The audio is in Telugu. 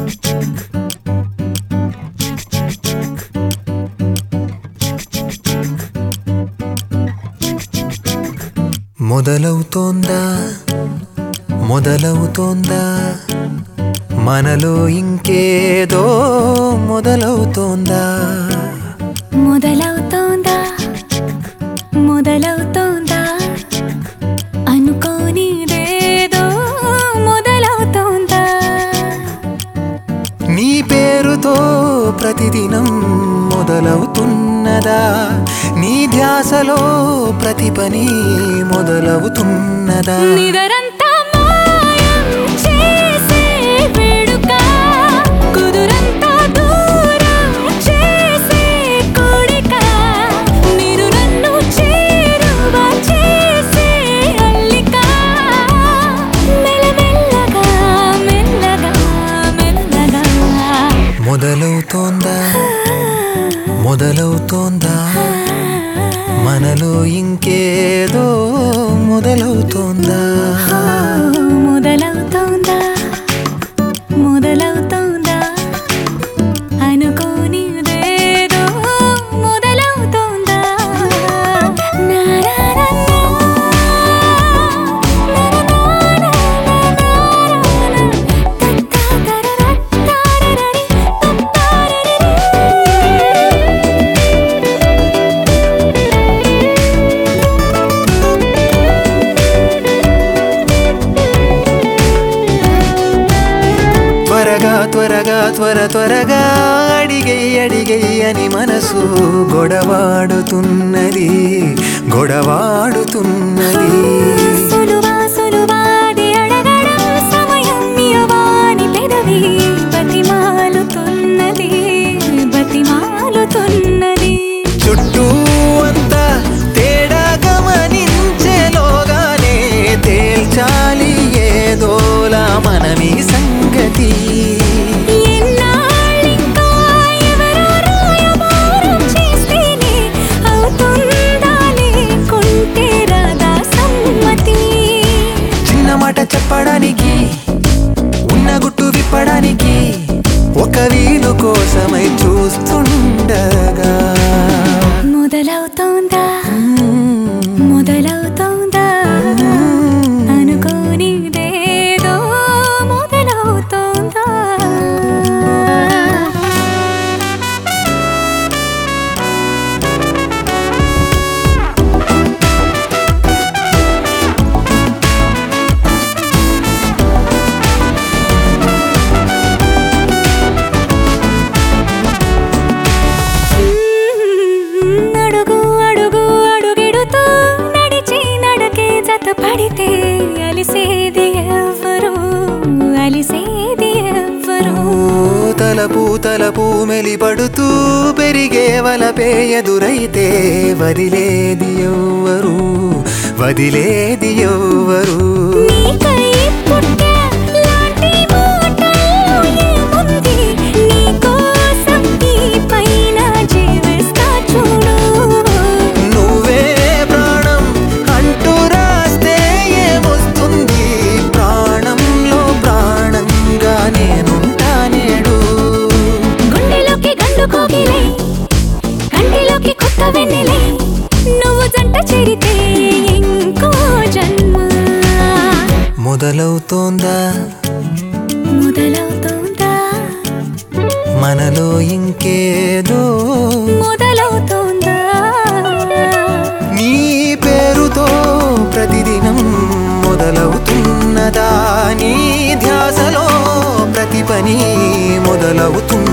మొదలవుతోందా మొదలవుతోందా మనలో ఇంకేదో మొదలవుతోందా మొదలవుతోందా మొదలవుతోందా అనుకోనిదేదో మొదలవుతోందా నీ పేరుతో ప్రతిదినం మొదలవుతున్నదా నీ ధ్యాసలో ప్రతి పని మొదలవుతున్నదా నిదరంతా మాయం చేసే వేడుక కుదురంతా దూరం చేసే కోడిక మీరు నన్ను చేరువ చేసే అల్లిక మెల్లమెల్లగా మెల్లగా మెల్లగా మొదలవుతోందా మొదలవుతోందా మనలో ఇంకేదో మొదలవుతోందా మొదలవుతోందా మొదలవుతోందా అనుకోనిదేదో మొదలవుతోందా నారారా, నారారా, నారారా, తత్తాతరరా, తారరరి, తత్తారరరి. త్వరగా త్వరగా త్వర త్వరగా అడిగై అడిగై అని మనసు గొడవాడుతున్నది గొడవాడుతున్నది సులువా సులువాది అడగడం సమయం ఇవ్వని పెదవి బతిమాలుతున్నది బతిమాలుతున్నది చుట్టూ అంతా తేడా గమనించేలోగానే తేల్చాలి ఏదోలా మనమీ సంగతి ఎన్నాళ్ళింకా ఎవరో రాయబారం చేస్తేనే అవుతుందా లేకుంటే రాదా సమ్మతి చిన్న మాట చెప్పడానికి ఉన్న గుట్టు విప్పడానికి ఒక వీలు కోసమై చూస్తుండగా మొదలవుతోందా మొదలవుతోందా అనుకోనిదేదో మొదలవుతోందా అడుగు అడుగు అడుగిడుతూ నడిచి నడకే జత పడితే అలిసేది ఎవ్వరు అలిసేది ఎవ్వరు తలపు తలపు మెలిపడుతూ పెరిగే వలపే ఎదురైతే వదిలేది ఎవ్వరు వదిలేది ఎవ్వరు నీకై పుట్టా లాంటి మాటల్లో ఏముంది? నీకోసం ఈ పైన జీవిస్తా చూడు నువ్వే ప్రాణం అంటూ రాస్తే ఏమొస్తుంది ప్రాణంలో ప్రాణంగా నేనుంటా నేడు గుండెలోకి గండు కోగిలై కంటిలోకి కొత్త వెన్నెలై నువ్వు జంట చేరితే ఇంకో జన్మ మొదలవుతోందా మొదలవుతోందా మనలో ఇంకేదో మొదలవుతోందా నీ పేరుతో ప్రతిదినం మొదలవుతున్నదా నీ ధ్యాసలో ప్రతి పని మొదలవుతున్నదా